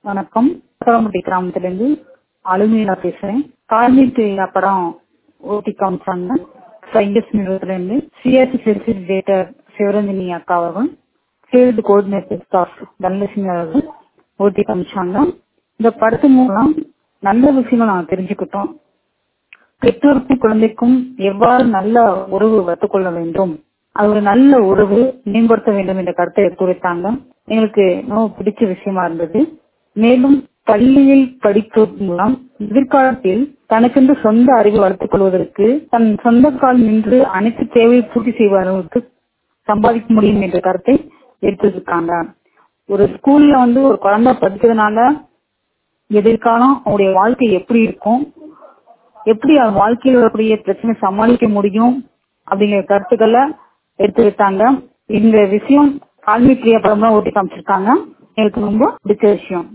வணக்கம் தோரம்பட்டி கிராமத்துலேருந்து அலுமினா பேசுகிறேன் கார்மிக் திருவிழா படம் ஓட்டி காமிச்சாங்க சைங்கஸ் நிறுவனத்துலேருந்து சிஆர்சி ஃபெசிலிட்டேட்டர் சிவரஞ்சனி அக்கா அவர்கள் ஃபீல்டு கோஆர்டினேட்டர் ஸ்டாஃப் தனலட்சுமி அவர்கள் ஓட்டி காமிச்சாங்க இந்த படத்து மூலம் நல்ல விஷயங்கள் நாங்கள் தெரிஞ்சுக்கிட்டோம் பெற்றோருக்கும் குழந்தைக்கும் எவ்வாறு நல்ல உறவு வளர்த்துக்கொள்ள வேண்டும் அது ஒரு நல்ல உறவு மேம்படுத்த வேண்டும் என்ற கருத்தை எடுத்துரைத்தாங்க எங்களுக்கு ரொம்ப பிடிச்ச விஷயமா இருந்தது மேலும் பள்ளியில் படிப்பதன் மூலம் எதிர்காலத்தில் தனக்கென்று சொந்த அறிவை வளர்த்துக் கொள்வதற்கு தன் சொந்த கால் நின்று அனைத்து தேவையை பூர்த்தி செய்வதற்கு சம்பாதிக்க முடியும் என்ற கருத்தை எடுத்திருக்காங்க ஒரு ஸ்கூல்ல வந்து ஒரு குழந்தை படிக்கிறதுனால எதிர்காலம் அவருடைய வாழ்க்கை எப்படி இருக்கும் எப்படி அவன் வாழ்க்கையில் வரக்கூடிய பிரச்சனை சமாளிக்க முடியும் அப்படிங்கிற கருத்துக்களை எடுத்து வைத்தாங்க இந்த விஷயம் கால்மி பிரியா படம் ஓட்டி காமிச்சிருக்காங்க எனக்கு ரொம்ப பிடிச்ச விஷயம்